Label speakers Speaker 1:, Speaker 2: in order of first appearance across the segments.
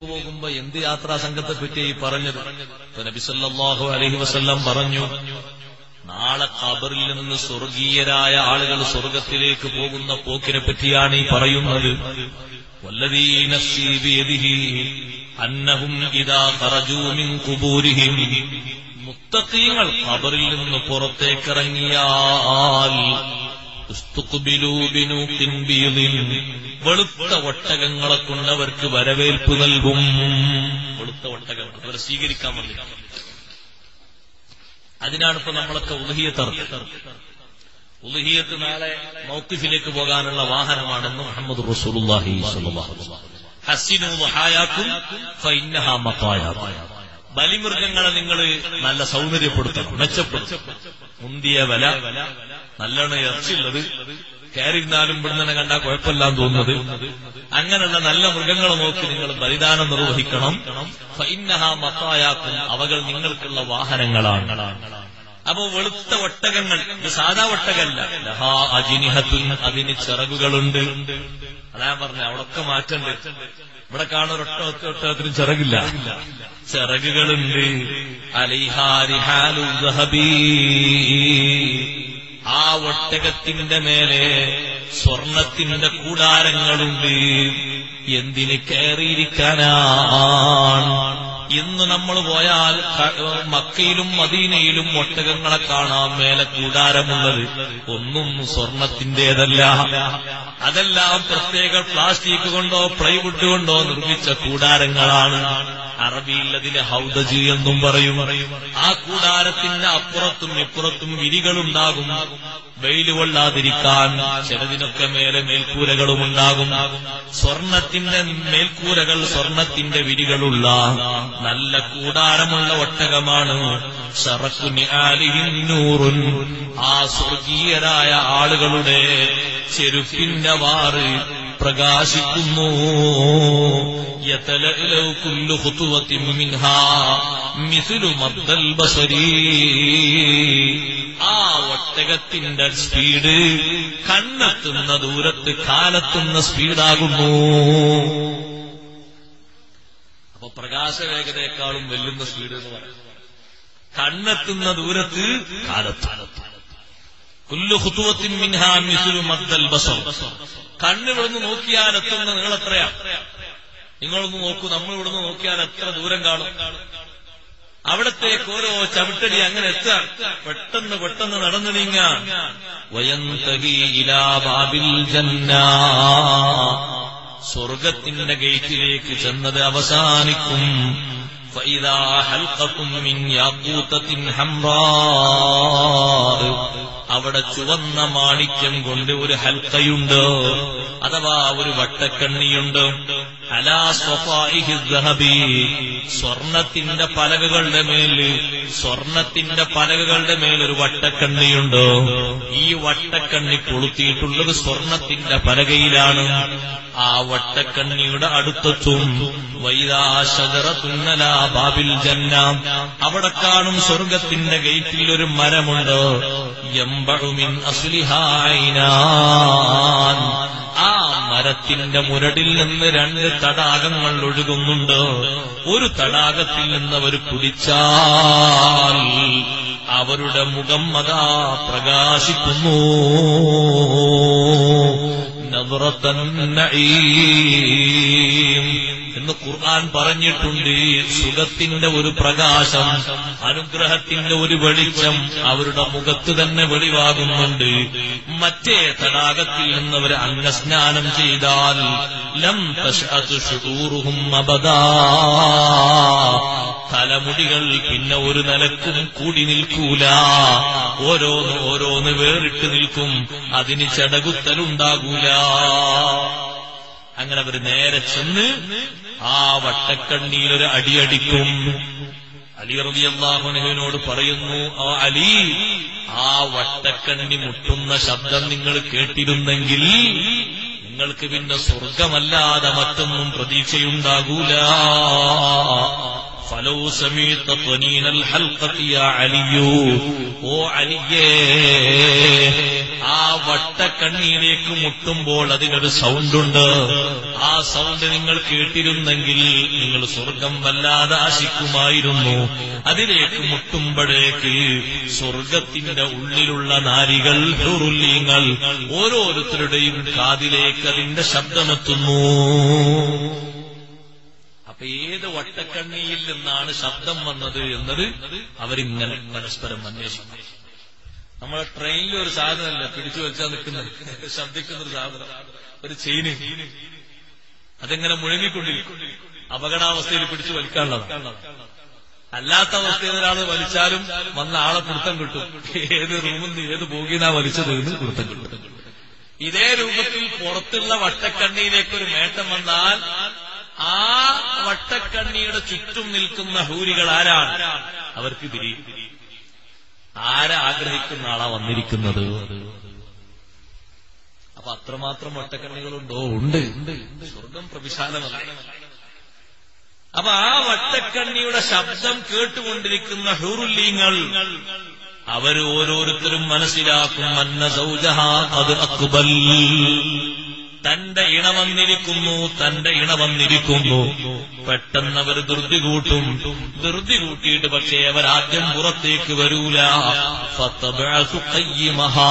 Speaker 1: പോകുമ്പോ എന്ത് യാത്രാ സംഘത്തെ പറ്റി ഈ പറഞ്ഞത് ഇപ്പൊ നബി സല്ലല്ലാഹു അലൈഹി വസല്ലം പറഞ്ഞു നാളെ ഖബറിൽ നിന്ന് സ്വർഗീയരായ ആളുകൾ സ്വർഗത്തിലേക്ക് പോകുന്ന പോക്കിനെ പറ്റിയാണ് ഈ പറയുന്നത് വല്ലദീ നഫ്സി ബിയദിഹി അന്നഹും ഇദാ ഖറജൂ മിൻ ഖുബൂരിഹിം മുത്തഖീങ്ങൾ ഖബറിൽ നിന്ന് പുറത്തേക്കിറങ്ങിയാൽ ഉസ്തുഖ്ബിലൂ ബിനൂഖിൻ ബീദിൻ. വെളുത്ത ഒട്ടകങ്ങളെ കൊണ്ട് അവർക്ക് വരവേൽപ്പ് നൽകും വെളുത്ത ഒട്ടകങ്ങൾ അവരെ സ്വീകരിക്കാൻ വേണ്ടി അതിനാണ് ഇപ്പൊ നമ്മളൊക്കെ ഉലഹിയത്ത് ഉലഹിയത്ത് നാളെ മൗക്കിഫിലേക്ക് പോകാനുള്ള വാഹനമാണെന്ന് മുഹമ്മദ് റസൂലുള്ളാഹി സ്വല്ലല്ലാഹു അലൈഹി വസല്ലം. ഹസ്സിനു ദുഹായാക്കും ഫഇന്നഹാ മത്തായാക്കും. ബലിമൃഗങ്ങളെ നിങ്ങൾ നല്ല സൗന്ദര്യപ്പെടുത്തണം മെച്ചപ്പെടുത്തും മുന്തിയ വില നല്ലോണം ഇറച്ചിയുള്ളത് കയറിയിരുന്നാലും ഇവിടുന്ന് കണ്ടാൽ കുഴപ്പമില്ലാന്ന് തോന്നുന്നത് അങ്ങനെയുള്ള നല്ല മൃഗങ്ങളെ നോക്കി നിങ്ങൾ ബലിദാനം നിർവഹിക്കണം ഫഇന്നഹാ മത്തായാക്കും അവകൾ നിങ്ങൾക്കുള്ള വാഹനങ്ങളാണ് അപ്പോ വെളുത്ത ഒട്ടകങ്ങൾ ഇത് സാധാ ഒട്ടകല്ല ലഹാ അജിനിഹത്തുൻ അതിന് ചിറകുകളുണ്ട് അതാ ഞാൻ പറഞ്ഞ അവിടൊക്കെ മാറ്റണ്ട് ഇവിടെ കാണുന്ന ഒരൊട്ട ഒട്ടകത്തിനും ചിറകില്ല ചിറകുകളുണ്ട് അലിഹാരിഹാലു ദഹബീ ആ ഒട്ടകത്തിന്റെ മേലെ സ്വർണത്തിന്റെ കൂടാരങ്ങളുണ്ട് എന്തിന് കയറിയിരിക്കാനാണ് ഇന്ന് നമ്മൾ പോയാൽ ക- മക്കയിലും മദീനയിലും ഒട്ടകങ്ങളെ കാണാം മേലെ കൂടാരമുള്ളത് ഒന്നും സ്വർണത്തിന്റേതല്ല അതെല്ലാം പ്രത്യേക പ്ലാസ്റ്റിക് കൊണ്ടോ പ്ലൈവുഡ് കൊണ്ടോ നിർമ്മിച്ച കൂടാരങ്ങളാണ് അറബിയിൽ അതിലെ ഹൗദജി എന്നും പറയും ആ കൂടാരത്തിന്റെ അപ്പുറത്തും ഇപ്പുറത്തും വിരികളുണ്ടാകും വെയിൽ കൊള്ളാതിരിക്കാൻ ചിലതിനൊക്കെ മേലെ മേൽക്കൂരകളും ഉണ്ടാകും സ്വർണത്തിന്റെ മേൽക്കൂരകൾ സ്വർണത്തിന്റെ വിരികളുള്ള നല്ല കൂടാരമുള്ള ഒട്ടകമാണ് ഷറഖു നിആലിഹിൻ നൂറുൻ ആ സ്വർഗീയരായ ആളുകളുടെ ചെരുപ്പിന്റെ വാറ് പ്രകാശിക്കുന്നു യതലഅലു കുല്ലു ഖുതുവത്തിൻ മിൻഹാ മിസ്ലു മദ്ദൽ ബസരീ ആ ഒട്ടകത്തിന്റെ സ്പീഡ് കണ്ണെത്തുന്ന ദൂരത്ത് കാലെത്തുന്ന സ്പീഡാകുന്നു അപ്പൊ പ്രകാശവേഗതയെക്കാളും വെല്ലുന്ന സ്പീഡ് എന്ന് പറയാം കണ്ണെത്തുന്ന ദൂരത്ത് കാലത്ത് കുല്ലു ഹുത്തുവത്തിൻ മിൻഹാ മിസ്ലു മദ്ദൽ ബസർ കണ്ണ് ഇവിടുന്ന് നോക്കിയാൽ എത്തുന്ന നീളെത്രയാ നിങ്ങളൊന്ന് നോക്കൂ നമ്മൾ ഇവിടുന്ന് നോക്കിയാൽ എത്ര ദൂരം കാണും അവിടത്തേക്ക് ഓരോ ചവിട്ടടി അങ്ങനെ എത്താൻ പെട്ടെന്ന് പെട്ടെന്ന് നടന്നു നീങ്ങാൻ വയന്തകി ഇലാ ബാബിൽ ജന്ന സ്വർഗത്തിന്റെ ഗേറ്റിലേക്ക് ചെന്നത് അവസാനിക്കും فإذا حلقة من ياقوتة حمراء അവിടെ ചുവന്ന മാണിക്യം കൊണ്ട് ഒരു ഹൽക്കയുണ്ട് അഥവാ ഒരു വട്ടക്കണ്ണിയുണ്ട് അലാ സ്വഫാഇഹി ദഹബി സ്വർണത്തിന്റെ പലകകളുടെ മേല് സ്വർണത്തിന്റെ പലകകളുടെ മേൽ ഒരു വട്ടക്കണ്ണിയുണ്ട് ഈ വട്ടക്കണ്ണി കൊളുത്തിയിട്ടുള്ളത് സ്വർണത്തിന്റെ പലകയിലാണ് ആ വട്ടക്കണ്ണിയുടെ അടുത്തെത്തും വൈദാശതറത്തുന്നല ബാബിൽ ജന്ന അവിടെ കാണും സ്വർഗത്തിന്റെ ഗേറ്റിൽ ഒരു മരമുണ്ട് യമ്പഴുമിൻ അസുലിഹായിനാൻ ആ മരത്തിന്റെ മുരടിൽ നിന്ന് രണ്ട് തടാകങ്ങൾ ഒഴുകുന്നുണ്ട് ഒരു തടാകത്തിൽ നിന്ന് അവർ കുടിച്ചാൽ അവരുടെ മുഖം അതാ പ്രകാശിക്കുന്നു നവറത്തൻ നഈം എന്ന് ഖുർആൻ പറഞ്ഞിട്ടുണ്ട് സുഖത്തിന്റെ ഒരു പ്രകാശം അനുഗ്രഹത്തിന്റെ ഒരു വെളിച്ചം അവരുടെ മുഖത്ത് തന്നെ വെളിവാകുന്നുണ്ട് മറ്റേ തടാകത്തിൽ നിന്നവർ അന്നസ്നാനം ചെയ്താൽ ലം തശ്അതു ശുദൂറുഹും അബദാ തലമുടികൾ പിന്നെ ഒരു നിലക്കും കൂടി നിൽക്കൂല ഓരോന്ന് ഓരോന്ന് വേറിട്ട് നിൽക്കും അതിന് ചടകുത്തലുണ്ടാകൂല അങ്ങനെ അവർ നേരെ ചെന്ന് ആ വട്ടക്കണ്ണിയിൽ ഒരു അടിയടിക്കും അലി റബി അള്ളാഹുനഹുവിനോട് പറയുന്നു ആ അലി ആ വട്ടക്കണ്ണി മുട്ടുന്ന ശബ്ദം നിങ്ങൾ കേട്ടിരുന്നെങ്കിൽ നിങ്ങൾക്ക് പിന്നെ സ്വർഗമല്ലാതെ മറ്റൊന്നും പ്രതീക്ഷയുണ്ടാകൂല ഫലോ സമീത്ത ത്വനീനൽ ഹൽഖത്തി യാ അലിയു ഓ അലിയേ ആ വട്ടക്കണ്ണിയിലേക്ക് മുട്ടുമ്പോൾ അതിനൊരു സൗണ്ടുണ്ട് ആ സൗണ്ട് നിങ്ങൾ കേട്ടിരുന്നെങ്കിൽ നിങ്ങൾ സ്വർഗം വല്ലാതെ ആശിക്കുമായിരുന്നു അതിലേക്ക് മുട്ടുമ്പോഴേക്ക് സ്വർഗത്തിന്റെ ഉള്ളിലുള്ള നാരികൾ ഹുറുല്യങ്ങൾ ഓരോരുത്തരുടെയും കാതിലേക്ക് അതിന്റെ ശബ്ദമെത്തുന്നു അപ്പൊ ഏത് വട്ടക്കണ്ണിയിൽ നിന്നാണ് ശബ്ദം വന്നത് എന്നത് അവരിങ്ങനെ പരസ്പരം അന്വേഷിക്കും നമ്മളെ ട്രെയിനിൽ ഒരു സാധനമല്ല പിടിച്ചു വെച്ചാൽ നിൽക്കുന്നത് ശബ്ദിക്കുന്ന ഒരു സാധനം ഒരു ചെയിന് അതെങ്ങനെ മുഴങ്ങിക്കൊണ്ടിരിക്കും അപകടാവസ്ഥയിൽ പിടിച്ചു വലിക്കാനുള്ളതാണ് അല്ലാത്ത അവസ്ഥയിൽ ഒരാൾ വലിച്ചാലും വന്ന ആളെ പിടുത്തം കിട്ടും ഏത് റൂമിൽ നിന്ന് ഏത് ബോഗിനാ വലിച്ചത് എന്ന് പിടുത്തം കിട്ടും ഇതേ രൂപത്തിൽ പുറത്തുള്ള വട്ടക്കണ്ണിയിലേക്ക് ഒരു മേട്ടം വന്നാൽ ആ വട്ടക്കണ്ണിയുടെ ചുറ്റും നിൽക്കുന്ന ഹൂരികൾ ആരാണ് അവർക്ക് തിരിയും ആരാ ആഗ്രഹിക്കുന്ന ആളാ വന്നിരിക്കുന്നത് അപ്പൊ അത്രമാത്രം വട്ടക്കണ്ണികളുണ്ടോ ഉണ്ട് സ്വർഗം പ്രവിശാലമല്ല അപ്പൊ ആ വട്ടക്കണ്ണിയുടെ ശബ്ദം കേട്ടുകൊണ്ടിരിക്കുന്ന ഹൂറുല്ലീങ്ങൾ അവർ ഓരോരുത്തരും മനസ്സിലാക്കും മന്ന സൗജഹ അത് അക്ബൽ തന്റെ ഇണ വന്നിരിക്കുന്നു തന്റെ ഇണ വന്നിരിക്കുന്നു പെട്ടെന്ന് അവർ ധൃതി കൂട്ടും ധൃതി കൂട്ടിയിട്ട് പക്ഷേ അവർ ആദ്യം പുറത്തേക്ക് വരൂല ഫത്തബഅസു ഖയ്യിമഹാ.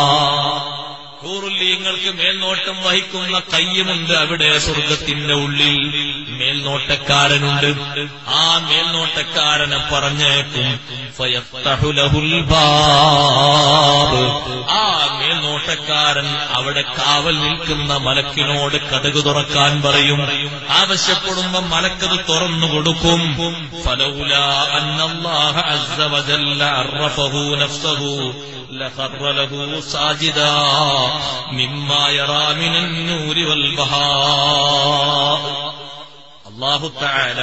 Speaker 1: കൂറുല്ലീങ്ങൾക്ക് മേൽനോട്ടം വഹിക്കുന്ന കയ്യുമുണ്ട് അവിടെ സ്വർഗത്തിന്റെ ഉള്ളിൽ മേൽനോട്ടക്കാരനുണ്ട് ആ മേൽനോട്ടക്കാരനെ പറഞ്ഞേക്കും ഫയഫ്തഹു ലഹുൽ ബാബ്. ആ മേൽനോട്ടക്കാരൻ അവിടെ കാവൽ നിൽക്കുന്ന മലക്കിനോട് കഥക് തുറക്കാൻ പറയും ആവശ്യപ്പെടുമ്പോ മലക്കത് തുറന്നു കൊടുക്കും ഫലൗല അന്നല്ലാഹ അസ്സ വജല്ല അറഫഹു നഫ്സഹു لخر له ساجدا مما يرى من النور والبهاء അള്ളാഹു താല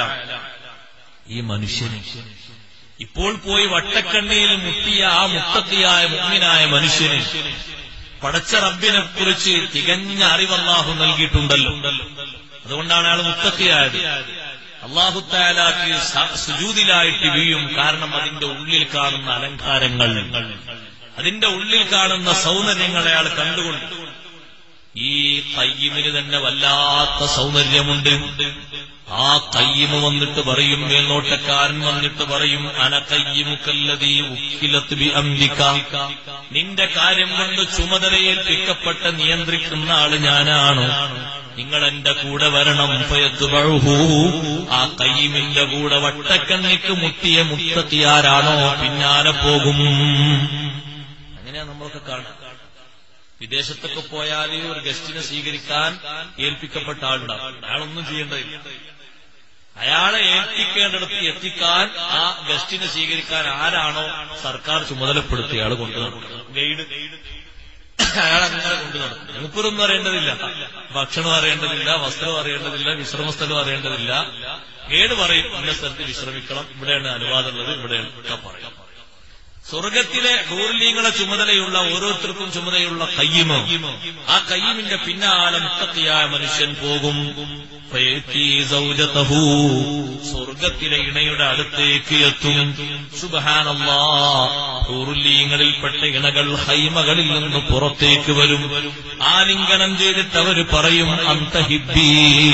Speaker 1: ഈ മനുഷ്യന് ഇപ്പോൾ പോയി വട്ടക്കണ്ണിയിൽ മുട്ടിയ ആ മുത്തത്തിയായ മുഗ്മിനായ മനുഷ്യന് പടച്ച റബ്ബിനെ കുറിച്ച് തികഞ്ഞ അറിവ് അള്ളാഹു നൽകിയിട്ടുണ്ടല്ലോ അതുകൊണ്ടാണ് അയാൾ മുത്തത്തിയായത് അള്ളാഹു താലാക്ക് സുജൂതിലായിട്ട് വീഴും കാരണം അതിന്റെ ഉള്ളിൽ കാണുന്ന അലങ്കാരങ്ങൾ അതിന്റെ ഉള്ളിൽ കാണുന്ന സൗന്ദര്യങ്ങൾ അയാൾ കണ്ടുകൊണ്ട് ഈ കയ്യിമിന് തന്നെ വല്ലാത്ത സൗന്ദര്യമുണ്ട് ആ കയ്യമ് വന്നിട്ട് പറയും മേൽനോട്ടക്കാരൻ വന്നിട്ട് പറയും അന കയ്യമുക്കല്ലതീ ഉക്കിലത്ത് ബി അംബിക നിന്റെ കാര്യം കൊണ്ട് ചുമതലയേൽപ്പിക്കപ്പെട്ട നിയന്ത്രിക്കുന്ന ആള് ഞാനാണ് നിങ്ങൾ എന്റെ കൂടെ വരണം ഫയത്തുബഹു ആ കയ്യിമിന്റെ കൂടെ വട്ടക്കണ്ണിക്ക് മുട്ടിയ മുത്തത്തിയാരാണോ പിന്നാലെ പോകും അങ്ങനെയാ നമ്മളൊക്കെ കാണാം വിദേശത്തൊക്കെ പോയാൽ ഒരു ഗസ്റ്റിനെ സ്വീകരിക്കാൻ ഏൽപ്പിക്കപ്പെട്ട ആളുണ്ടാവും അയാളൊന്നും ചെയ്യേണ്ടതില്ല അയാളെ ഏൽപ്പിക്കേണ്ടിടത്ത് എത്തിക്കാൻ ആ ഗസ്റ്റിനെ സ്വീകരിക്കാൻ ആരാണോ സർക്കാർ ചുമതലപ്പെടുത്തിയ ആൾ കൊണ്ടു നടക്കുന്നത് ഗൈഡ് അയാൾ അങ്ങനെ കൊണ്ടു നടക്കും മൂപ്പരൊന്നും അറിയേണ്ടതില്ല ഭക്ഷണം അറിയേണ്ടതില്ല വസ്ത്രം അറിയേണ്ടതില്ല വിശ്രമ സ്ഥലം അറിയേണ്ടതില്ല ഗൈഡ് പറയും ഇന്ന സ്ഥലത്ത് വിശ്രമിക്കണം ഇവിടെയാണ് അനുവാദമുള്ളത് ഇവിടെയൊക്കെ പറയും സ്വർഗത്തിലെ ഹൂർലീങ്ങളെ ചുമതലയുള്ള ഓരോരുത്തർക്കും ചുമതലയുള്ള കയ്യമോ ആ കയ്യമിന്റെ പിന്നാലെ മുത്തത്തിയായ മനുഷ്യൻ പോകും ഫയത്തി സൗജതഹു. സ്വർഗത്തിലെ ഇണയുടെ അടുത്തേക്ക് എത്തും സുബഹാനല്ലാ ഹൂർലീങ്ങളിൽപ്പെട്ട ഇണകൾ ഹൈമകളിൽ നിന്ന് പുറത്തേക്ക് വരും ആലിംഗനം ചെയ്തിട്ട് അവർ പറയും അന്തഹിബി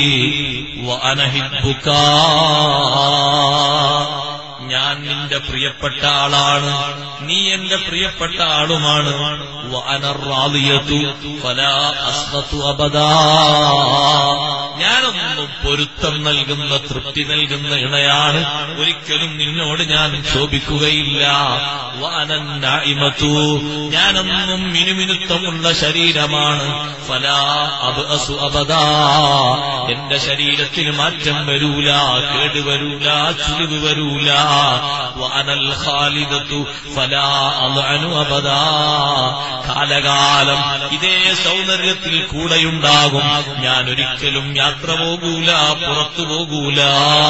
Speaker 1: ഞാൻ നിന്റെ പ്രിയപ്പെട്ട ആളാണ് നീ എന്റെ പ്രിയപ്പെട്ട ആളുമാണ് വഅനറാദിയതു ഫലാ അസ്ഖതു അബദാ ഞാനൊന്നും പൊരുത്തം നൽകുന്ന തൃപ്തി നൽകുന്ന ഇണയാണ് ഒരിക്കലും നിന്നോട് ഞാൻ ശോഭിക്കുകയില്ല വഅനന്നാഇമതു ഞാനൊന്നും മിനുമിനുത്തമുള്ള ശരീരമാണ് ഫലാ അബ്അസു അബദാ എന്റെ ശരീരത്തിന് മാറ്റം വരൂല കേടുവരൂല ചുളിവ് വരൂല വഅനൽ ഖാലിദതു ഫലാ അദ്അനു അബദാ കാലകാലം ഇതേ സൗന്ദര്യത്തിൽ കൂടെയുണ്ടാകും ഞാൻ ഒരിക്കലും യാത്ര പോകൂല പുറത്തു പോകൂല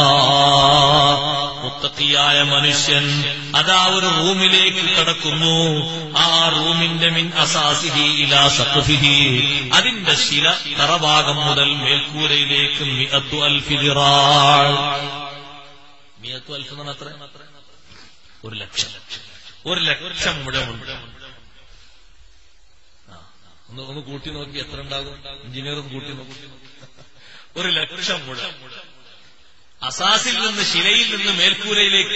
Speaker 1: മുത്തക്കിയായ മനുഷ്യൻ അതാ ഒരു റൂമിലേക്ക് കടക്കുന്നു ആ റൂമിന്റെ മിൻ അസാസിഹി ഇലാ സഖഫിഹി അതിന്റെ ശില തറഭാഗം മുതൽ മേൽക്കൂരയിലേക്ക് മിഅത്തു അൽഫി ദിറാൾ മിയത്തു അൽഫ് എന്ന് പറഞ്ഞാൽ എത്ര ഒരു ലക്ഷം ഒരു ലക്ഷം മുഴമുണ്ട് ഒന്ന് ഒന്ന് കൂട്ടി നോക്കി എത്ര ഉണ്ടാകും എഞ്ചിനീയർ ഒന്ന് കൂട്ടി നോക്കി ഒരു ലക്ഷം മുഴ അസാസിൽ നിന്ന് ശിലയിൽ നിന്ന് മേൽക്കൂരയിലേക്ക്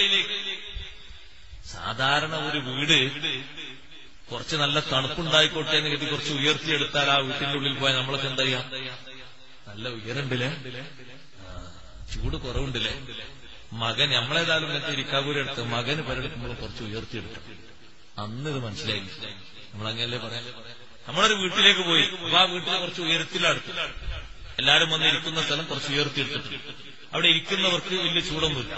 Speaker 1: സാധാരണ ഒരു വീട് കുറച്ച് നല്ല തണുപ്പുണ്ടായിക്കോട്ടെ എന്ന് കരുതി കുറച്ച് ഉയർത്തിയെടുത്താൽ ആ വീട്ടിന്റെ ഉള്ളിൽ പോയാൽ നമ്മളൊക്കെ എന്താ ചെയ്യാ നല്ല ഉയരണ്ടില്ലേ ആ, ചൂട് കുറവുണ്ടല്ലേ മകൻ നമ്മളേതായാലും മറ്റേ ഇരിക്കാകൂരി എടുത്ത് മകന് പരെടുക്കുമ്പോൾ കുറച്ച് ഉയർത്തിയെടുത്തു അന്ന് ഇത് മനസ്സിലായി നമ്മളങ്ങനല്ലേ പറയാം നമ്മളൊരു വീട്ടിലേക്ക് പോയി അപ്പൊ ആ വീട്ടിലെ കുറച്ച് ഉയരത്തിലടുത്ത് എല്ലാരും വന്ന് ഇരിക്കുന്ന സ്ഥലം കുറച്ച് ഉയർത്തിയെടുത്തിട്ട് അവിടെ ഇരിക്കുന്നവർക്ക് വലിയ ചൂടൊന്നുമില്ല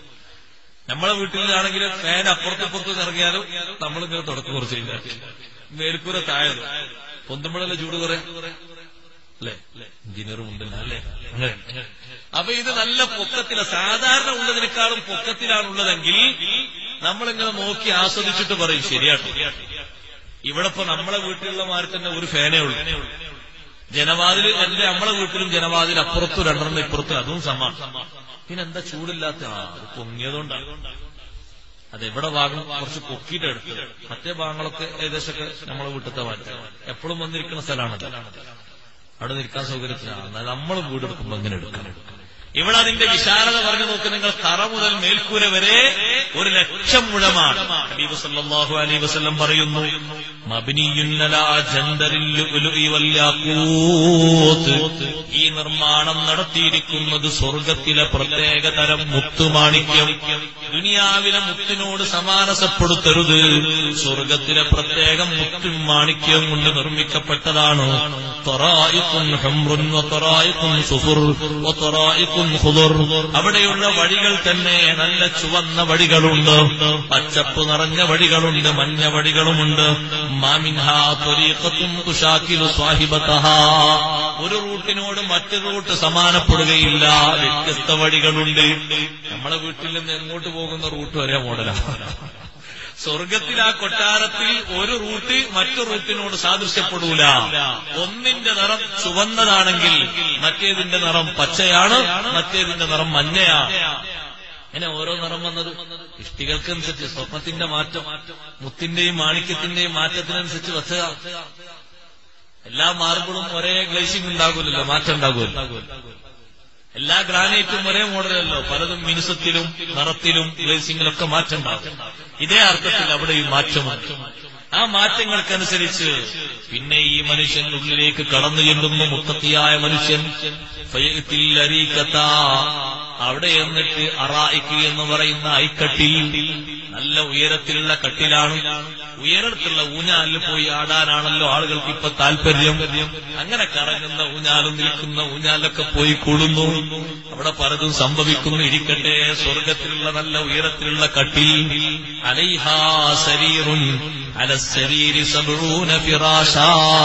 Speaker 1: നമ്മളെ വീട്ടിലാണെങ്കിൽ ഫാൻ അപ്പുറത്തപ്പുറത്ത് ഇറങ്ങിയാലും നമ്മളിങ്ങനെ തുടക്കം കുറച്ച് കഴിഞ്ഞാൽ മേൽക്കൂര താഴെ പൊന്തുമ്പോഴല്ലേ ചൂട് കുറെ അല്ലേ എഞ്ചിനീയറും ഉണ്ടല്ലോ അല്ലേ അങ്ങനെ. അപ്പൊ ഇത് നല്ല പൊക്കത്തില സാധാരണ ഉള്ളതിനേക്കാളും പൊക്കത്തിലാണുള്ളതെങ്കിൽ നമ്മളിങ്ങനെ നോക്കി ആസ്വദിച്ചിട്ട് പറയും ശരിയാട്ടോ ഇവിടെ ഇപ്പൊ നമ്മളെ വീട്ടിലുള്ള മാറി തന്നെ ഒരു ഫാനേ ഉള്ളൂ ജനവാതിൽ എന്റെ നമ്മളെ വീട്ടിലും ജനവാതിൽ അപ്പുറത്തും രണ്ടെണ്ണം ഇപ്പുറത്തും അതും സമാനം പിന്നെന്താ ചൂടില്ലാത്ത ആ അത് പൊങ്ങിയതുകൊണ്ടാണ് അത് എവിടെ ഭാഗം കുറച്ച് പൊക്കിയിട്ട് എടുത്തത് മറ്റേ ഭാഗങ്ങളൊക്കെ ഏകദേശമൊക്കെ നമ്മളെ വീട്ടിലത്തെ മാറ്റം എപ്പോഴും വന്നിരിക്കുന്ന സ്ഥലമാണ് അവിടെ നിൽക്കാൻ സൗകര്യത്തിലാണ് എന്നാൽ നമ്മൾ വീടെടുക്കുമ്പോ എങ്ങനെ എടുക്കണം ഇവിടെ അതിന്റെ വിശാലത പറഞ്ഞു നോക്ക് നിങ്ങൾ തറ മുതൽ മേൽക്കൂര വരെ ഒരു ലക്ഷം മുഴമാണ് ഹബീബ് സല്ലല്ലാഹു അലൈഹി വസല്ലം പറയുന്നു മബ്നിയുന്നലാ ജന്തരിൽ ലുഅ്ലുഇ വൽ യാഖൂത്ത്. ഈ നിർമ്മാണം നടത്തിയിരിക്കുന്നത് സ്വർഗത്തിലെ പ്രത്യേക തരം മുത്തുമാണിക്യം ദുനിയാവിലെ മുത്തിനോട് സമാനസപ്പെടുത്തരുത് സ്വർഗത്തിലെ പ്രത്യേകം മുത്തും മാണിക്യം കൊണ്ട് നിർമ്മിക്കപ്പെട്ടതാണ് ത്വറായിഖുൻ ഹംറുൻ വത്വറായിഖുൻ സുഫുർ വത്വറായിഖുൻ ഖുദർ. അവിടെയുള്ള വഴികൾ തന്നെ നല്ല ചുവന്ന വഴികളുണ്ട് പച്ചപ്പ് നിറഞ്ഞ വഴികളുണ്ട് മഞ്ഞ വഴികളുമുണ്ട് മാമിൻഹാ ത്വരീഖത്തുൻ തുശാക്കിലു സ്വാഹിബതഹാ. ഒരു റൂട്ടിനോട് മറ്റു റൂട്ട് സമാനപ്പെടുകയില്ല വ്യത്യസ്ത വഴികളുണ്ട് നമ്മളെ വീട്ടിൽ നിന്ന് എങ്ങോട്ട് പോകുന്ന റൂട്ട് ഒരേ മോഡലാണ് സ്വർഗത്തിൽ ആ കൊട്ടാരത്തിൽ ഒരു റൂട്ട് മറ്റു റൂട്ടിനോട് സാദൃശ്യപ്പെടൂല ഒന്നിന്റെ നിറം ചുവന്നതാണെങ്കിൽ മറ്റേതിന്റെ നിറം പച്ചയാണ് മറ്റേതിന്റെ നിറം മഞ്ഞയാണ് അങ്ങനെ ഓരോ നിറം വന്നത് ഇഷ്ടികൾക്കനുസരിച്ച് സ്വർണത്തിന്റെ മാറ്റം മുത്തിന്റെയും മാണിക്യത്തിന്റെയും മാറ്റത്തിനനുസരിച്ച് വെച്ചതാ എല്ലാ മാർബിളും ഒരേ ഗ്ലേസിംഗ് ഉണ്ടാകൂലല്ലോ മാറ്റം ഉണ്ടാകുമല്ലോ എല്ലാ ഗ്രാനൈറ്റും ഒരേ മോഡലല്ലോ പലതും മിനുസത്തിലും നിറത്തിലും ഗ്ലേസിംഗിലൊക്കെ മാറ്റം ഉണ്ടാകും ഇതേ അർത്ഥത്തിൽ അവിടെയും മാറ്റമുണ്ട് ആ മാറ്റങ്ങൾക്കനുസരിച്ച് പിന്നെ ഈ മനുഷ്യൻ ഉള്ളിലേക്ക് കടന്നു ചെല്ലുന്ന മുത്തത്തിയായ മനുഷ്യൻ ഫയത്തിൽ അരീക്കത്ത അവിടെ എന്നിട്ട് അറായിക്ക് എന്ന് പറയുന്ന ഐക്കട്ടിൽ നല്ല ഉയരത്തിലുള്ള കട്ടിലാണ് ഉയരത്തിലുള്ള ഊഞ്ഞാലിൽ പോയി ആടാനാണല്ലോ ആളുകൾക്ക് ഇപ്പൊ താല്പര്യം അങ്ങനെ കറങ്ങുന്ന ഊഞ്ഞാലും നിൽക്കുന്ന ഊഞ്ഞാലൊക്കെ പോയി കൂടുന്നു അവിടെ പലതും സംഭവിക്കുന്നു ഇരിക്കട്ടെ സ്വർഗത്തിലുള്ള നല്ല ഉയരത്തിലുള്ള കട്ടിൽ അലൈഹാ ശരീറുൻ അലശരീരി സബൂന ഫിറാശാ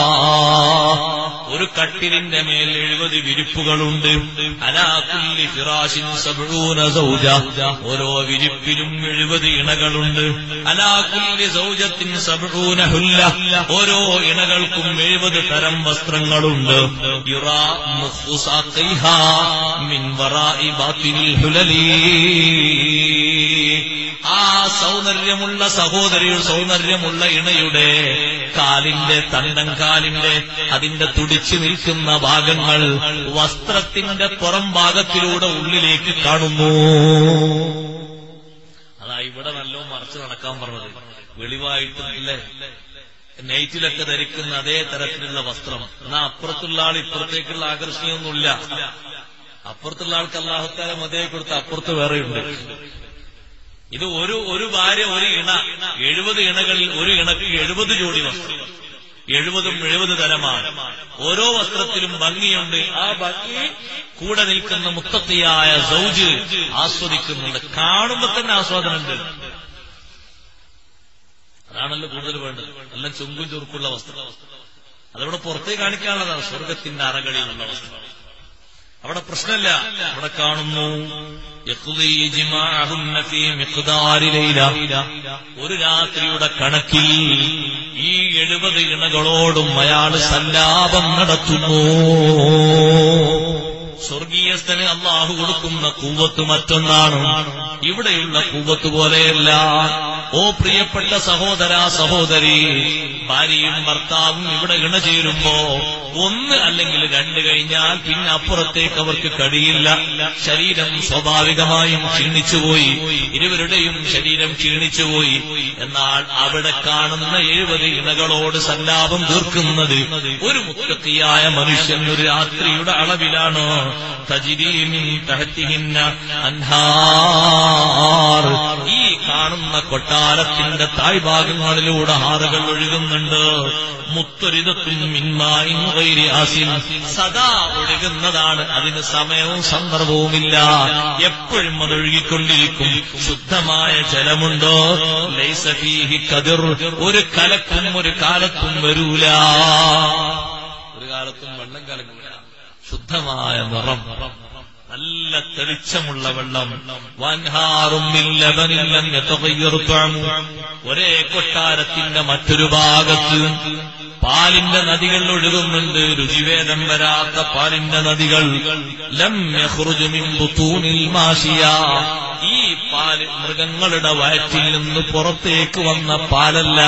Speaker 1: ഒരു കട്ടിലിന്റെ മേൽ എഴുപത് വിരിപ്പുകളുണ്ട് അലാകുല്ലി ഫിറാശിൻ സബൂന സൗജ ഓരോ വിരിപ്പിലും എഴുപത് ഇണകളുണ്ട് അലാകുല്ലി സൗജത്തിൻ സബൂന ഹുല്ല ഓരോ ഇണകൾക്കും എഴുപത് തരം വസ്ത്രങ്ങളുണ്ട് യുറാ മുഖ്ഫു സാഖൈഹാ മിൻ വറാഇ ബാത്തിനിൽ ഹുലലീ ആ സൗന്ദര്യമുള്ള സഹോദരി സൗന്ദര്യമുള്ള ഇണയുടെ കാലിന്റെ തണ്ടം കാലിന്റെ അതിന്റെ തുടിച്ചു നിൽക്കുന്ന ഭാഗങ്ങൾ വസ്ത്രത്തിന്റെ പുറം ഭാഗത്തിലൂടെ ഉള്ളിലേക്ക് കാണുന്നു അതാ ഇവിടെ നല്ലോ മറച്ചു നടക്കാൻ പറഞ്ഞത് വെളിവായിട്ടില്ലേ നൈറ്റിലൊക്കെ ധരിക്കുന്ന അതേ തരത്തിലുള്ള വസ്ത്രം എന്നാ അപ്പുറത്തുള്ള ആൾ ഇപ്പുറത്തേക്കുള്ള ആകർഷണീയൊന്നുമില്ല അപ്പുറത്തുള്ള ആൾക്ക് അള്ളാഹുത്താല മതിയായി കൊടുത്ത അപ്പുറത്ത് വേറെയുണ്ട് ഇത് ഒരു ഒരു ഭാര്യ ഒരു ഇണ എഴുപത് ഇണകളിൽ ഒരു ഇണക്ക് എഴുപത് ജോഡി വസ്ത്രം എഴുപതും എഴുപത് തരമാണ് ഓരോ വസ്ത്രത്തിലും ഭംഗിയുണ്ട് ആ ഭംഗി കൂടെ നിൽക്കുന്ന മുത്തത്തിയായ സൗജ് ആസ്വദിക്കുന്നുണ്ട് കാണുമ്പോ തന്നെ ആസ്വാദനമുണ്ട് അതാണല്ലോ കൂടുതൽ വേണ്ടത് എല്ലാം ചുങ്കും ചുറുക്കുള്ള വസ്ത്രം അതവിടെ പുറത്തേക്ക് കാണിക്കാനുള്ളതാണ് സ്വർഗത്തിന്റെ അറകളിലുള്ള വസ്ത്രം അവിടെ പ്രശ്നമില്ല അവിടെ കാണുന്നു യഖ്ദി ജിമാഅഹുന്ന ഫീ മിഖ്ദാരി ലൈല. ഒരു രാത്രിയുടെ കണക്കിൽ ഈ എഴുപത് ഇണകളോടും അയാൾ സല്ലാപം നടത്തുന്നു സ്വർഗീയസ്ഥന് അള്ളാഹു കൊടുക്കുന്ന കൂവത്ത് മറ്റൊന്നാണ് ഇവിടെയുള്ള കൂവത്ത് പോലെയല്ല ഓ പ്രിയപ്പെട്ട സഹോദര സഹോദരി ഭാര്യയും ഭർത്താവും ഇവിടെ ഇണചേരുമ്പോ ഒന്ന് അല്ലെങ്കിൽ രണ്ട് കഴിഞ്ഞാൽ പിന്നെ അപ്പുറത്തേക്ക് അവർക്ക് കഴിയില്ല ശരീരം സ്വാഭാവികമായും ക്ഷീണിച്ചുപോയി ഇരുവരുടെയും ശരീരം ക്ഷീണിച്ചുപോയി എന്നാൽ അവിടെ കാണുന്ന എഴുപത് ഇണകളോട് സല്ലാപം തീർക്കുന്നത് ഒരു മുത്തക്കിയായ മനുഷ്യൻ ഒരു രാത്രിയുടെ അളവിലാണ് തജിരീമിൻ തഹത്തിഹിന്ന അൻഹാർ ഈ കാണുന്ന കൊട്ടാരത്തിന്റെ താഴ്ഭാഗങ്ങളിലൂടെ ആറുകൾ ഒഴുകുന്നുണ്ട് മുത്തൊരിതത്തും മിന്മായും വൈര്യാസിൻ സദാ ഒഴുകുന്നതാണ് അതിന് സമയവും സന്ദർഭവുമില്ല എപ്പോഴും അത് ഒഴുകിക്കൊണ്ടിരിക്കും ശുദ്ധമായ ജലമുണ്ടോ ലൈസഫീഹി കതിർ ഒരു കലക്കും ഒരു കാലത്തും വരൂല ഒരു കാലത്തും വെള്ളം കലക്കൂല ശുദ്ധമായ നിറം നല്ല തെളിച്ചമുള്ള വെള്ളം വൻഹാറും ലബനില്ലം യതഗയ്യറു ത്വഅമു. ഒരേ കൊട്ടാരത്തിന്റെ മറ്റൊരു ഭാഗത്ത് പാലിന്റെ നദികൾ ഒഴുകുന്നുണ്ട് രുചിവേദം വരാത്ത പാലിന്റെ നദികൾ ലം യഖ്റുജു മിൻ ബുത്തൂനിൽ മാഷിയ ഈ പാല് മൃഗങ്ങളുടെ വയറ്റിൽ നിന്ന് പുറത്തേക്ക് വന്ന പാലല്ല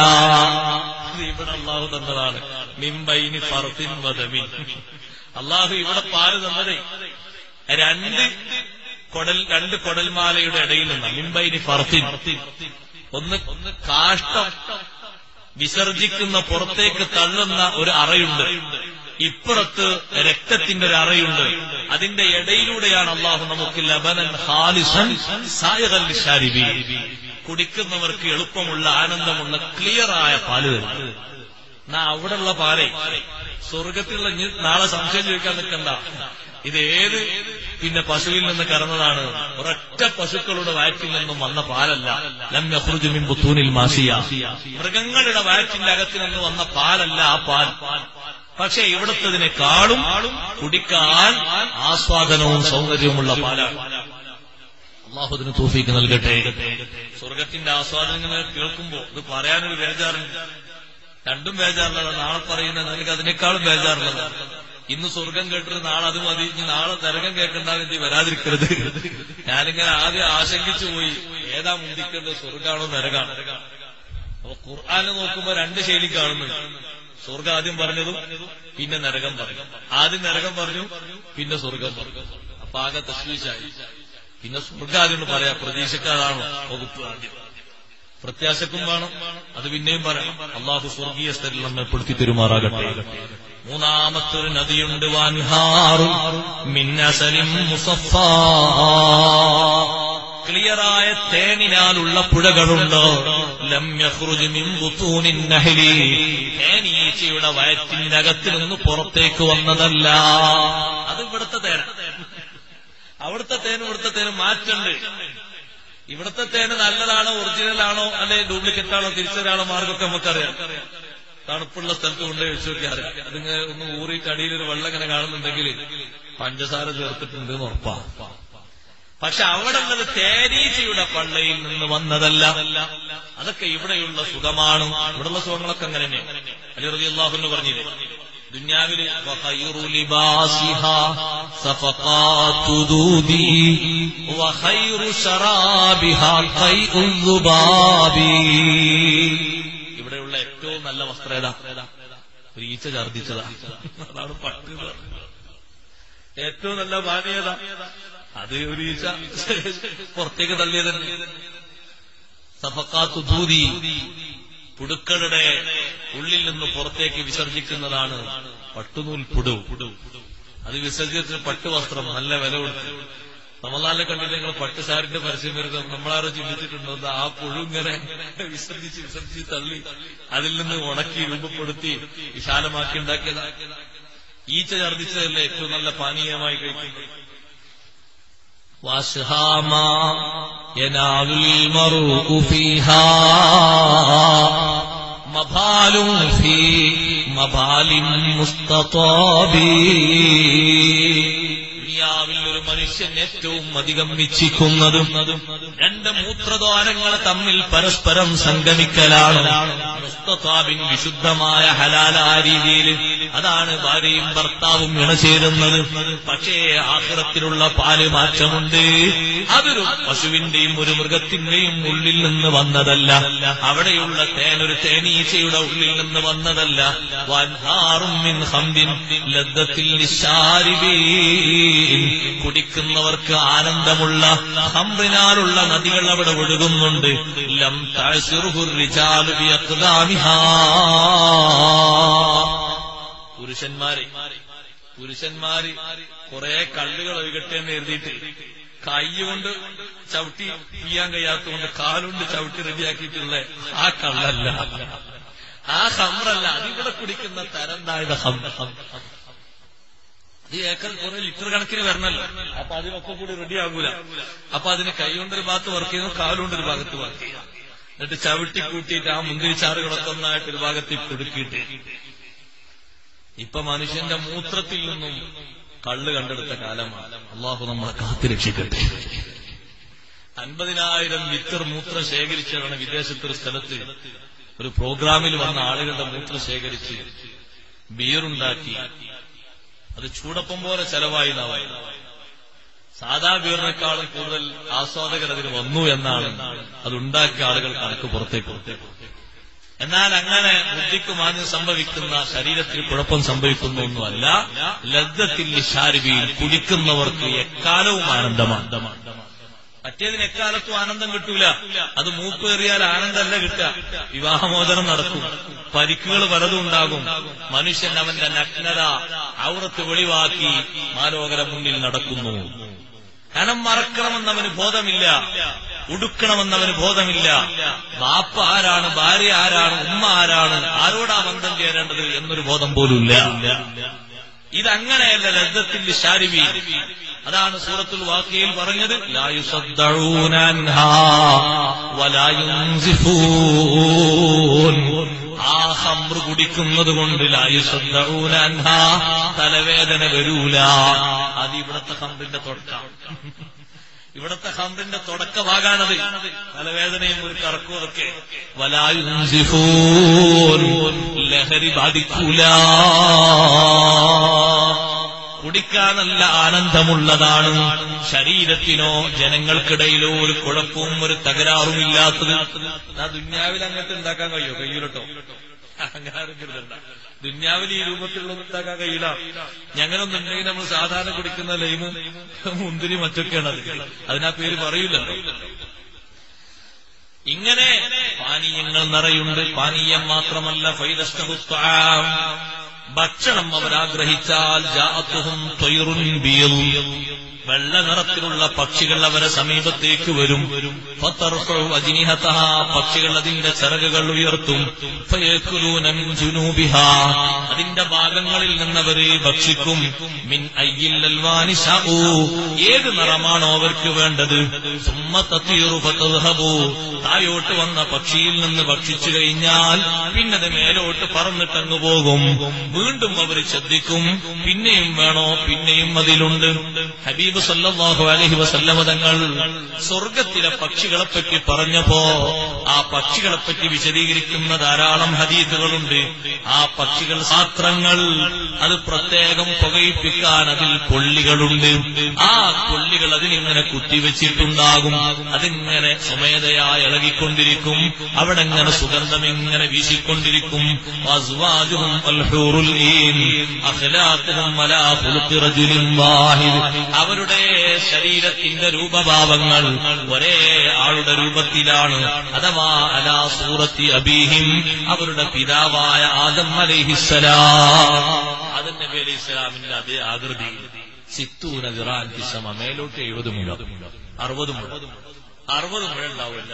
Speaker 1: ഇത് ഇവിടെ അള്ളാഹു തന്നതാണ് മിംബൈനി ഫർത്തിൻ വദമി അള്ളാഹു ഇവിടെ പാല് തന്നതേ രണ്ട് കൊടൽ രണ്ട് കൊടൽമാലയുടെ ഇടയിൽ നിന്ന് മിംബൈനി ഫർത്തിൻ ഒന്ന് ഒന്ന് കാഷ്ടം വിസർജിക്കുന്ന പുറത്തേക്ക് തള്ളുന്ന ഒരു അറയുണ്ട് ഇപ്പുറത്ത് രക്തത്തിന്റെ ഒരു അറയുണ്ട് അതിന്റെ ഇടയിലൂടെയാണ് അള്ളാഹു നമുക്ക് ലബനൻ ഹാലിസൻ സായകൽ ഷാരിബി കുടിക്കുന്നവർക്ക് എളുപ്പമുള്ള ആനന്ദമുള്ള ക്ലിയറായ പാല് തരും എന്നാ അവിടെയുള്ള പാലേ സ്വർഗത്തിലുള്ള ഇനി നാളെ സംശയം ചോദിക്കാൻ നിൽക്കണ്ട ഇത് ഏത് പിന്നെ പശുവിൽ നിന്ന് കറന്നതാണ് ഒരൊറ്റ പശുക്കളുടെ വയറ്റിൽ നിന്നും വന്ന പാലല്ല ലം യഖ്റുജു മിൻ ബുത്തൂനിൽ മാസിയ മൃഗങ്ങളുടെ വയറ്റിന്റെ അകത്ത് നിന്ന് വന്ന പാലല്ല ആ പാൽ പക്ഷെ ഇവിടുത്തതിനേക്കാളും കുടിക്കാൻ ആസ്വാദനവും സൗന്ദര്യവുമുള്ള പാലാണ് അള്ളാഹുദിന് തൂഫീക്ക് നൽകട്ടെ സ്വർഗത്തിന്റെ ആസ്വാദനങ്ങൾ കേൾക്കുമ്പോ ഇത് പറയാനൊരു ബേജാറുണ്ട് രണ്ടും ബേജാറുള്ളതാണ് നാളെ പറയുന്നത് നിനക്ക് അതിനേക്കാളും ബേജാറുള്ളതാണ് ഇന്ന് സ്വർഗം കേട്ടിട്ട് നാളെ അത് മതി ഇനി നാളെ നരകം കേൾക്കണ്ടാന്ന് എന്തി വരാതിരിക്കരുത് ഞാനിങ്ങനെ ആദ്യം ആശങ്കിച്ചു പോയി ഏതാ മുന്തിക്കേണ്ടത് സ്വർഗാണോ നരകാണോ അപ്പൊ ഖുർആാനെ നോക്കുമ്പോ രണ്ട് ശൈലി കാണുന്നുണ്ട് സ്വർഗം ആദ്യം പറഞ്ഞതും പിന്നെ നരകം പറഞ്ഞു ആദ്യം നരകം പറഞ്ഞു പിന്നെ സ്വർഗം പറഞ്ഞു അപ്പൊ ആകെ തസ്വീശായി പിന്നെ സ്വർഗം ആദ്യം പറയാ പ്രതീക്ഷക്കാരാണോ വകുപ്പ് ആദ്യം പ്രത്യാശക്കും വേണം അത് പിന്നെയും പറയണം അള്ളാഹു സ്വർഗീയ സ്ഥലിൽ നമ്മെ പെടുത്തി തെരുമാറാകട്ടെ മൂന്നാമത്തെ ഒരു നദിയുണ്ട് വാൻഹാറും മിന്നസലിം മുസഫ ക്ലിയറായ തേനിനാലുള്ള പുഴകളുണ്ട് ലം യഖ്റുജ് മിൻ ബുത്തൂനിൻ നഹ്ലി തേനീച്ചയുടെ വയറ്റിന്റെ അകത്ത് നിന്ന് പുറത്തേക്ക് വന്നതല്ല അത് ഇവിടുത്തെ തേന അവിടുത്തെ തേനും ഇവിടുത്തെ തേനും മാറ്റുണ്ട് ഇവിടുത്തെ തേന് നല്ലതാണോ ഒറിജിനലാണോ അല്ലെ ഡ്യൂപ്ലിക്കേറ്റ് ആണോ തിരിച്ചൊരാളോ മാർഗമൊക്കെ നമുക്കറിയാം തണുപ്പുള്ള സ്ഥലത്ത് കൊണ്ടുപോയി വെച്ച് നോക്കിയാൽ അറിയാം അതിങ്ങനെ ഒന്ന് ഊറിയിട്ട് അടിയിലൊരു വെള്ളം ഇങ്ങനെ കാണുന്നുണ്ടെങ്കിൽ പഞ്ചസാര ചേർത്തിട്ടുണ്ട് എന്ന് ഉറപ്പാ പക്ഷെ അവിടെ ഉള്ളത് തേനീച്ചയുടെ പള്ളയിൽ നിന്ന് വന്നതല്ല അതൊക്കെ ഇവിടെയുള്ള സുഖമാണ് ഇവിടെയുള്ള സുഖങ്ങളൊക്കെ അങ്ങനെ തന്നെ അലി റബി അള്ളാഹുന്ന് പറഞ്ഞില്ലേ ദുന്യാവില് വഖൈറു ലിബാസിഹാ സഫഖാത്തു ദൂദി വഖൈറു ശറാബിഹാ ഖൈഉ ദുബാബി ഇവിടെയുള്ള ഏറ്റവും നല്ല വസ്ത്രം ഏതാ ഒരു ഈച്ച ഛർദിച്ചതാ അതാണ് പട്ട് എന്ന് പറയുന്നത്. ഏറ്റവും നല്ല പാനീയത അത് ഒരു ഈച്ച പുറത്തേക്ക് തള്ളിയതന്നെ സഫക്കാത്തു ദൂതി പുടുക്കളുടെ ഉള്ളിൽ നിന്ന് പുറത്തേക്ക് വിസർജിക്കുന്നതാണ് പട്ടുനൂൽ പുടു അത് വിസർജിച്ചിട്ട് പട്ടുവസ്ത്രം നല്ല വില കൊടുത്തു നമ്മളാലെ കണ്ടിട്ട് നിങ്ങൾ പട്ട് സാരിന്റെ പരസ്യം വരുന്നത് നമ്മളാരോ ചിന്തിച്ചിട്ടുണ്ടോ എന്താ ആ പുഴു ഇങ്ങനെ വിസർജിച്ച് വിസർജിച്ച് തള്ളി അതിൽ നിന്ന് ഉണക്കി രൂപപ്പെടുത്തി വിശാലമാക്കി ഉണ്ടാക്കിയതാ ഈച്ച ഛർദിച്ചതല്ലേ ഏറ്റവും നല്ല പാനീയമായി കഴിക്കുന്നത് وأسهاما ينال المرء فيها مبال في مبال مستطاب ദുനിയാവിൽ ഒരു മനുഷ്യൻ ഏറ്റവും അധികം ഇച്ഛിക്കുന്നതും രണ്ട് മൂത്രദ്വാരങ്ങൾ തമ്മിൽ പരസ്പരം സംഗമിക്കലാണ് മുസ്തത്താബിൻ വിശുദ്ധമായ ഹലാലായ രീതിയിൽ അതാണ് ഭാര്യയും ഭർത്താവും ഇണചേരുന്നത് പക്ഷേ ആഹ്റത്തിലുള്ള പാല് മാറ്റമുണ്ട് അതൊരു പശുവിന്റെയും ഒരു മൃഗത്തിന്റെയും ഉള്ളിൽ നിന്ന് വന്നതല്ല അവിടെയുള്ള തേൻ ഒരു തേനീച്ചയുടെ ഉള്ളിൽ നിന്ന് വന്നതല്ല വൻഹാറും മിൻ ഹംദിൻ ലദ്ദത്തിൽ ലിശാരിബീൻ. കുടിക്കുന്നവർക്ക് ആനന്ദമുള്ള ഹംറിനാലുള്ള നദികൾ അവിടെ ഒഴുകുന്നുണ്ട് ലം തഅ്സിറുഹു الرجال بأقدامها. പുരുഷന്മാരെ പുരുഷന്മാര് കുറെ കള്ളുകൾ ഒഴുകട്ടെ എന്ന് എഴുതിയിട്ട് കൈകൊണ്ട് ചവിട്ടി ചെയ്യാൻ കഴിയാത്തതുകൊണ്ട് കാലുകൊണ്ട് ചവിട്ടി റെഡിയാക്കിയിട്ടുള്ള ആ കള്ളല്ല ആ ഹമ്രല്ല അതിവിടെ കുടിക്കുന്ന തരം താഴ്ന്ന ഹം ഹം ഹം. അത് ഏക്കർ കുറെ ലിറ്റർ കണക്കിന് വരണല്ലോ അപ്പൊ അതിനൊക്കെ കൂടി റെഡി ആകൂല അപ്പൊ അതിന് കൈകൊണ്ടൊരു ഭാഗത്ത് വർക്ക് ചെയ്യുന്നു കാലുകൊണ്ടൊരു ഭാഗത്ത് വർക്ക് ചെയ്യുന്നു എന്നിട്ട് ചവിട്ടി കൂട്ടിയിട്ട് ആ മുന്തിരിച്ചാറുകളൊക്കെ ഒന്നായിട്ട് ഒരു ഭാഗത്ത് കുടുക്കിയിട്ട് ഇപ്പൊ മനുഷ്യന്റെ മൂത്രത്തിൽ നിന്നും കള്ള് കണ്ടെടുത്ത കാലമാണ് അള്ളാഹു നമ്മളെ കാത്തുരക്ഷിക്കട്ടെ അൻപതിനായിരം ലിറ്റർ മൂത്രം ശേഖരിച്ചാണ് വിദേശത്തൊരു സ്ഥലത്ത് ഒരു പ്രോഗ്രാമിൽ വന്ന ആളുകളുടെ മൂത്രം ശേഖരിച്ച് ബിയറുണ്ടാക്കി അത് ചൂടപ്പം പോലെ ചെലവായി നാവായി സാധാ ബിയറിനേക്കാളും കൂടുതൽ ആസ്വാദകർ അതിന് വന്നു എന്നാണ് അതുണ്ടാക്കിയ ആളുകൾ കണക്ക് പുറത്തേക്ക് പുറത്തേക്ക് എന്നാൽ അങ്ങനെ ബുദ്ധിക്ക് മാന്യം സംഭവിക്കുന്ന ശരീരത്തിൽ കുഴപ്പം സംഭവിക്കുന്ന ഒന്നുമല്ല ലദ്ദത്തിൽ ശാരിബിയിൽ കുടിക്കുന്നവർക്ക് എക്കാലവും ആനന്ദമാണ് മറ്റേതിന് എക്കാലത്തും ആനന്ദം കിട്ടൂല അത് മൂപ്പേറിയാൽ ആനന്ദമല്ല കിട്ടുക വിവാഹമോചനം നടക്കും പരിക്കുകൾ പലതും ഉണ്ടാകും മനുഷ്യൻ അവന്റെ നഗ്നത ഔറത്ത് വെളിവാക്കി മാലോകര മുന്നിൽ നടക്കുന്നു കനം മറക്കണമെന്നവന് ബോധമില്ല ഉടുക്കണമെന്നവന് ബോധമില്ല ബാപ്പ ആരാണ് ഭാര്യ ആരാണ് ഉമ്മ ആരാണ് ആരോടാ ബന്ധം ചേരേണ്ടത് എന്നൊരു ബോധം പോലുമില്ല ഇതങ്ങനെയല്ല ലദ്ദത്തിന്റെ ശാരിവി അതാണ് സൂറത്തുൽ വാക്കിയിൽ പറഞ്ഞത് ലായുസദ്ദഊന അൻഹാ വലായുൻസിഫൂൻ ആ ഹംറ് കുടിക്കുന്നത് കൊണ്ട് ലായുസദ്ദഊന അൻഹാ തലവേദന വരൂല അത് ഇവിടത്തെ ഹംറിന്റെ തുടക്കം ഇവിടത്തെ ഹംറിന്റെ തുടക്ക ഭാഗാണത് തലവേദനയും ഒരു കറക്കും ഒക്കെ വലായുൻസിഫൂൻ ലഹരി ബാധിക്കൂല കുടിക്കാൻ നല്ല ആനന്ദമുള്ളതാണ് ശരീരത്തിനോ ജനങ്ങൾക്കിടയിലോ ഒരു കുഴപ്പവും ഒരു തകരാറും ഇല്ലാത്തത് ആ ദുന്യാവിൽ അങ്ങനത്തെ ഉണ്ടാക്കാൻ കഴിയോ കഴിയൂലട്ടോ അഹങ്കാരം കരുതണ്ട ദുന്യാവിൽ ഈ രൂപത്തിലുള്ള ഉണ്ടാക്കാൻ കഴിയില്ല ഞങ്ങളൊന്നുണ്ടെങ്കിൽ നമ്മൾ സാധാരണ കുടിക്കുന്ന ലൈമും മുന്തിരി മറ്റൊക്കെയാണ് അത് അതിനാ പേര് പറയില്ലല്ലോ ഇങ്ങനെ പാനീയങ്ങൾ നിറയുണ്ട് പാനീയം മാത്രമല്ല ഫൈദസ്തഹുത്താം ഭക്ഷണം അവരാഗ്രഹിച്ചാൽ ജാഅത്തുഹും ത്വയ്റുൻ ബീറും വെള്ള നിറത്തിലുള്ള പക്ഷികൾ അവരെ സമീപത്തേക്ക് വരും ഫതർഫഉ അജ്നിഹതഹാ പക്ഷികൾ അതിന്റെ ചിറകുകൾ ഉയർത്തും ഫയക്കുലൂന മിൻ ജുനൂബിഹാ അതിന്റെ ഭാഗങ്ങളിൽ നിന്നവര് ഭക്ഷിക്കും മിൻ അയ്യിൽ അൽവാനി ശാഊ ഏത് നിറമാണോ അവർക്ക് വേണ്ടത് സുമ്മ തതീറു ഫതദ്ഹബു തായോട്ട് വന്ന പക്ഷിയിൽ നിന്ന് ഭക്ഷിച്ചു കഴിഞ്ഞാൽ പിന്നത് മേലോട്ട് പറന്നിട്ടങ്ങ് പോകും വീണ്ടും അവർ ശ്രദ്ധിക്കും പിന്നെയും വേണോ പിന്നെയും അതിലുണ്ട് ഹബീബ് സല്ലല്ലാഹു അലൈഹി വസല്ലമ തങ്ങൾ സ്വർഗത്തിലെ പക്ഷികളെ പറ്റി പറഞ്ഞപ്പോ ആ പക്ഷികളെ പറ്റി വിശദീകരിക്കുന്ന ധാരാളം ഹദീദുകളുണ്ട് ആ പക്ഷികൾ പാത്രങ്ങൾ അത് പ്രത്യേകം പുകയിപ്പിക്കാൻ അതിൽ കൊള്ളികളുണ്ട് ആ കൊള്ളികൾ അതിനിങ്ങനെ കുത്തിവെച്ചിട്ടുണ്ടാകും അതിങ്ങനെ സ്വമേധയായി ഇളകിക്കൊണ്ടിരിക്കും അവിടെ ഇങ്ങനെ സുഗന്ധം ഇങ്ങനെ വീശിക്കൊണ്ടിരിക്കും വസ്വാജുഹും അൽഹൂറുൽ ഈൻ അഖ്ലാഖുഹും അലാ ഖുലുഖി റജുലിൻ വാഹിദ് അവരുടെ ശരീരത്തിന്റെ രൂപഭാവങ്ങൾ ഒരേ ആളുടെ രൂപത്തിലാണ് അഥവാ അലാ സൂറത്തി അബീഹിം അവരുടെ പിതാവായ ആദം അലൈഹിസ്സലാം ആദം നബി അലൈഹി ഇസ്ലാമിന്റെ അതേ ആകൃതി സിത്തൂന ദിറാൻ കിസമ മേലോട്ട് എഴുപത് മുഴ അറുപത് മുഴ അറുപത് മുഴ ഉണ്ടാവില്ല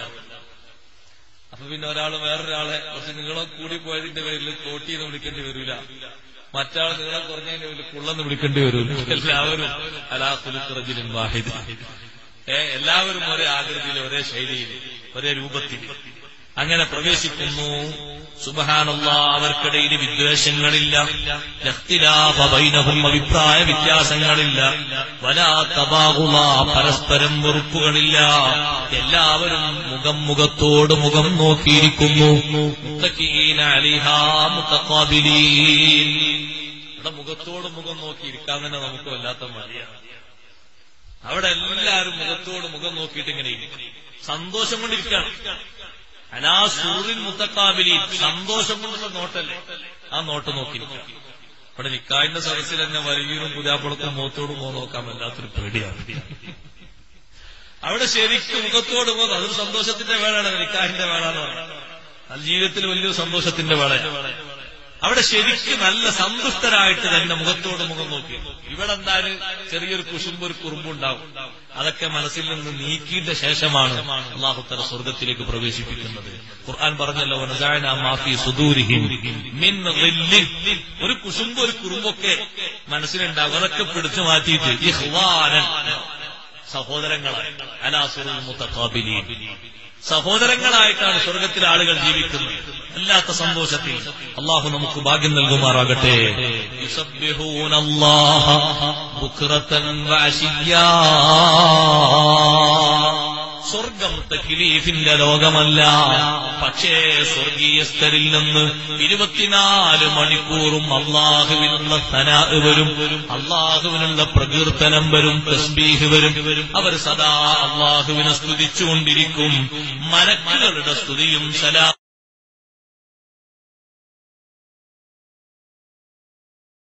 Speaker 1: അപ്പൊ പിന്നെ ഒരാൾ വേറൊരാളെ കുറച്ച് നീളം കൂടി പോയതിന്റെ പേരിൽ കോട്ടിന്ന് വിളിക്കേണ്ടി വരൂല മറ്റാൾ നീളം കുറഞ്ഞതിന്റെ പേരിൽ കുള്ളെന്ന് വിളിക്കേണ്ടി വരൂല എല്ലാവരും അലാ കുലുക്കുറജിലും വാഹിദ് ഏ എല്ലാവരും ഒരേ ആകൃതിയിൽ ഒരേ ശൈലിയിൽ ഒരേ രൂപത്തിൽ അങ്ങനെ പ്രവേശിക്കുന്നു സുബഹാനല്ല അവർക്കിടയിൽ വിദ്വേഷങ്ങളില്ല ലഖ്തിലാഫ ബൈനഹും അഭിപ്രായ വ്യത്യാസങ്ങളില്ല വലാ തബാഹുല പരസ്പരം വെറുപ്പുകളില്ല എല്ലാവരും മുഖം മുഖത്തോട് മുഖം നോക്കിയിരിക്കുന്നു മുത്തഖീന അലിഹാ മുത്തഖാബിലീൻ ഇവിടെ മുഖത്തോട് മുഖം നോക്കി ഇരിക്കാൻ തന്നെ നമുക്ക് വല്ലാത്ത മടിയാണ് അവിടെ എല്ലാവരും മുഖത്തോട് മുഖം നോക്കിയിട്ട് ഇങ്ങനെ ഇരിക്കും സന്തോഷം കൊണ്ടിരിക്കുകയാണ് അലാ സൂറിൻ മുത്തക്കാബിലി സന്തോഷം കൊണ്ടുള്ള നോട്ടല്ലേ ആ നോട്ട് നോക്കിയിരിക്കുക ഇവിടെ നിക്കായിന്റെ സദസ്സിൽ തന്നെ വലിയൊരു പുതിയാപ്പുറത്തും മുഖത്തോട് മുഖം നോക്കാൻ വല്ലാത്തൊരു പേടിയാണ് അവിടെ ശരിക്കും മുഖത്തോട് മുഖം അതൊരു സന്തോഷത്തിന്റെ വേളാണ് നിക്കാഹിന്റെ വേള എന്ന് പറയുന്നത് അത് ജീവിതത്തിൽ വലിയൊരു സന്തോഷത്തിന്റെ വേള അവിടെ ശരിക്കും നല്ല സന്തുഷ്ടരായിട്ട് തന്നെ മുഖത്തോട് മുഖം നോക്കി ഇവിടെ എന്താണ് ചെറിയൊരു കുശുമ്പ് ഒരു കുറുമ്പുണ്ടാവും അതൊക്കെ മനസ്സിൽ നിന്ന് നീക്കിയിട്ട് ശേഷമാണ് അള്ളാഹുത്തല സ്വർഗത്തിലേക്ക് പ്രവേശിപ്പിക്കുന്നത് ഖുർആൻ പറഞ്ഞല്ലോ "വനസഅനാ മാ ഫീ സുദൂരിഹിം മിൻ ഗില്ലിൻ." ഒരു കുശുമ്പ് ഒരു കുറുമ്പൊക്കെ മനസ്സിലുണ്ടാവും അതൊക്കെ പിടിച്ചു മാറ്റിയിട്ട് ഇഖ്വാനൻ സഹോദരങ്ങളായി അലാസുറുൽ മുത്തഖാബിലീൻ സഹോദരങ്ങളായിട്ടാണ് സ്വർഗത്തിലെ ആളുകൾ ജീവിക്കുന്നത് അല്ലാത്ത സന്തോഷത്തിൽ അള്ളാഹു നമുക്ക് ഭാഗ്യം നൽകുമാറാകട്ടെ യുസബ്ബിഹൂനല്ലാഹ ബുക്റതൻ വഅശിയ്യാ. സ്വർഗം തക്ലീഫിന്റെ ലോകമല്ല പക്ഷേ സ്വർഗീയസ്ഥരിൽ നിന്ന് ഇരുപത്തിനാല് മണിക്കൂറും അള്ളാഹുവിനുള്ള സനാ വരും അള്ളാഹുവിനുള്ള പ്രകീർത്തനം വരും തസ്ബീഹ് വരും അവർ സദാ അള്ളാഹുവിനെ സ്തുതിച്ചുകൊണ്ടിരിക്കും മലക്കുകളുടെ സ്തുതിയും സലാ